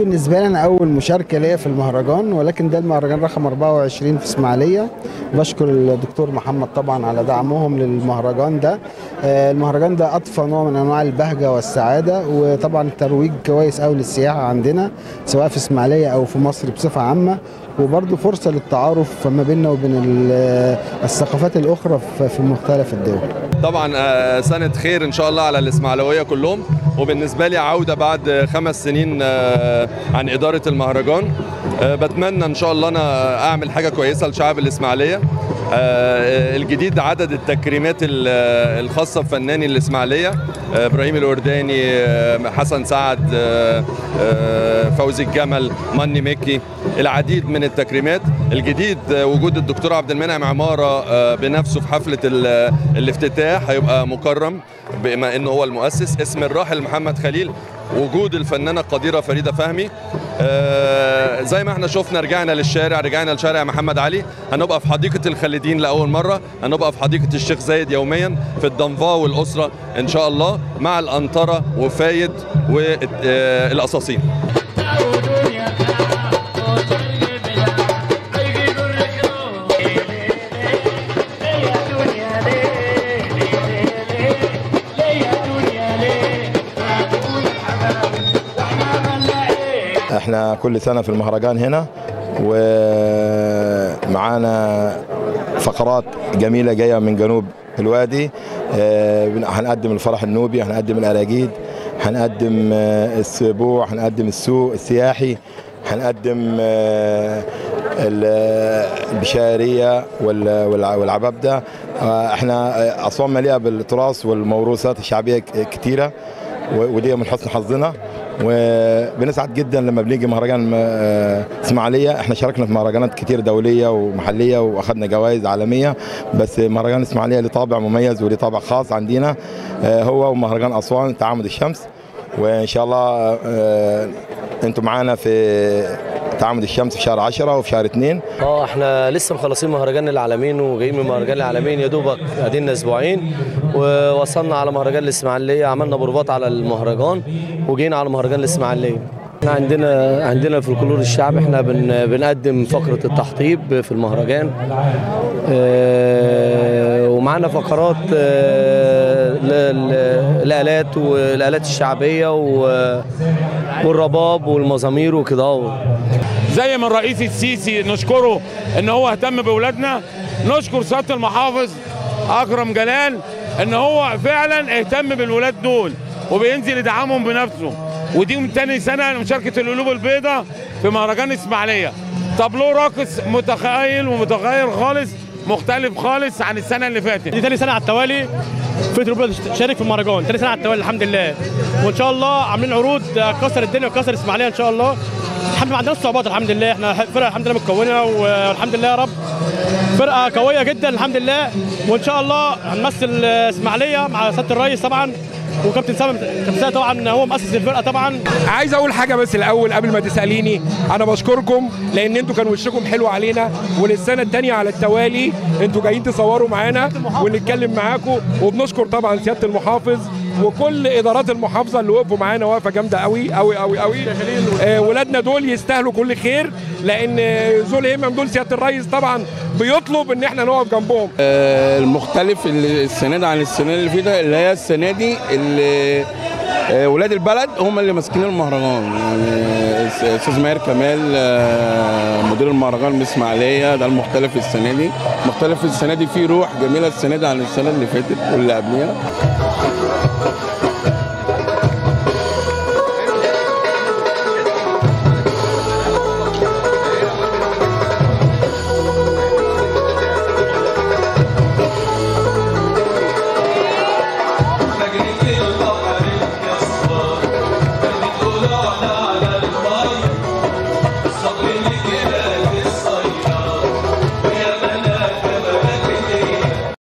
بالنسبه لي انا اول مشاركه ليا في المهرجان ولكن ده المهرجان رقم 24 في اسماعيليه بشكر الدكتور محمد طبعا على دعمهم للمهرجان ده آه، المهرجان ده اضفى نوع من انواع البهجه والسعاده وطبعا ترويج كويس قوي للسياحه عندنا سواء في اسماعيليه او في مصر بصفه عامه وبرضه فرصه للتعارف ما بيننا وبين ال- الثقافات الاخرى في- في مختلف الدول طبعا آه، سنة خير إن شاء الله على الإسماعيلوية كلهم وبالنسبة لي عودة بعد خمس سنين آه، عن إدارة المهرجان آه، بتمنى إن شاء الله أنا أعمل حاجة كويسة لشعب الإسماعيلية آه، الجديد عدد التكريمات ال- الخاصة بفناني الإسماعيلية آه، إبراهيم الورداني آه، حسن سعد آه، آه، فوزي الجمل ماني مكي العديد من التكريمات الجديد آه، وجود الدكتور عبد المنعم عمارة آه، بنفسه في حفلة ال- الافتتاح هيبقى مكرم بما انه هو المؤسس اسم الراحل محمد خليل وجود الفنانة القديرة فريدة فهمي آه، زي ما احنا شفنا رجعنا للشارع رجعنا لشارع محمد علي هنبقى في حديقة الخالدين لأول مرة هنبقى في حديقة الشيخ زايد يوميا في الدنفا والأسرة إن شاء الله مع الأنطرة وفايد والأساصين احنا كل سنه في المهرجان هنا ومعانا فقرات جميله جايه من جنوب الوادي آه، هنقدم الفرح النوبي هنقدم الاراجيد هنقدم آه، السبوع هنقدم السوق السياحي هنقدم آه، ال- البشاريه وال- والع- والعبابده آه، احنا آه، اسوان مليئه بالتراث والموروثات الشعبيه ك- كتيره و- ودي من حسن حظنا وبنسعد جدا لما بنيجي مهرجان آه، اسماعيليه احنا شاركنا في مهرجانات كتير دوليه ومحليه واخدنا جوائز عالميه بس مهرجان اسماعيليه له طابع مميز وليه طابع خاص عندنا آه، هو ومهرجان اسوان تعامد الشمس وان شاء الله آه، انتم معانا في تعامد الشمس في شهر 10 وفي شهر 2 اه احنا لسه مخلصين مهرجان العالمين وجايين من مهرجان العالمين يا دوبك ادينا اسبوعين ووصلنا على مهرجان الاسماعيليه عملنا بروفات على المهرجان وجينا على مهرجان الاسماعيليه احنا عندنا عندنا الفولكلور الشعبي احنا بن بنقدم فقره التحطيب في المهرجان اه ومعانا فقرات اه للالات والالات الشعبيه و- والرباب والمزامير وكده اهو زي ما الرئيس السيسي نشكره ان هو اهتم باولادنا نشكر سياده المحافظ اكرم جلال ان هو فعلا اهتم بالولاد دول وبينزل يدعمهم بنفسه ودي من تاني سنه مشاركه القلوب البيضاء في مهرجان اسماعيليه طابلوه راقص متخيل ومتغير خالص مختلف خالص عن السنه اللي فاتت دي تاني سنه على التوالي فكره روبلا تشارك في المهرجان تاني سنه على التوالي الحمد لله وان شاء الله عاملين عروض كسر الدنيا وكسر اسماعيليه ان شاء الله الحمد لله ما عندناش صعوبات الحمد لله احنا فرقه الحمد لله متكونه والحمد لله يا رب فرقه قويه جدا الحمد لله وان شاء الله هنمثل اسماعيليه مع سياده الرئيس طبعا وكابتن سامي كابتن سامي طبعا هو مؤسس الفرقه طبعا عايز اقول حاجه بس الاول قبل ما تساليني انا بشكركم لان انتوا كان وشكم حلو علينا وللسنه الثانيه على التوالي انتوا جايين تصوروا معانا ونتكلم معاكم وبنشكر طبعا سياده المحافظ وكل ادارات المحافظه اللي وقفوا معانا وقفه جامده قوي قوي قوي قوي آه ولادنا دول يستاهلوا كل خير لان ذو الهمم دول سياده الرئيس طبعا بيطلب ان احنا نقف جنبهم آه، المختلف اللي السنه دي عن السنه اللي فاتت اللي هي السنه دي اللي آه، ولاد البلد هم اللي ماسكين المهرجان يعني استاذ ماهر كمال آه، مدير المهرجان من اسماعيليه ده المختلف السنه دي مختلف السنه دي فيه روح جميله السنه دي عن السنه اللي فاتت واللي قبليها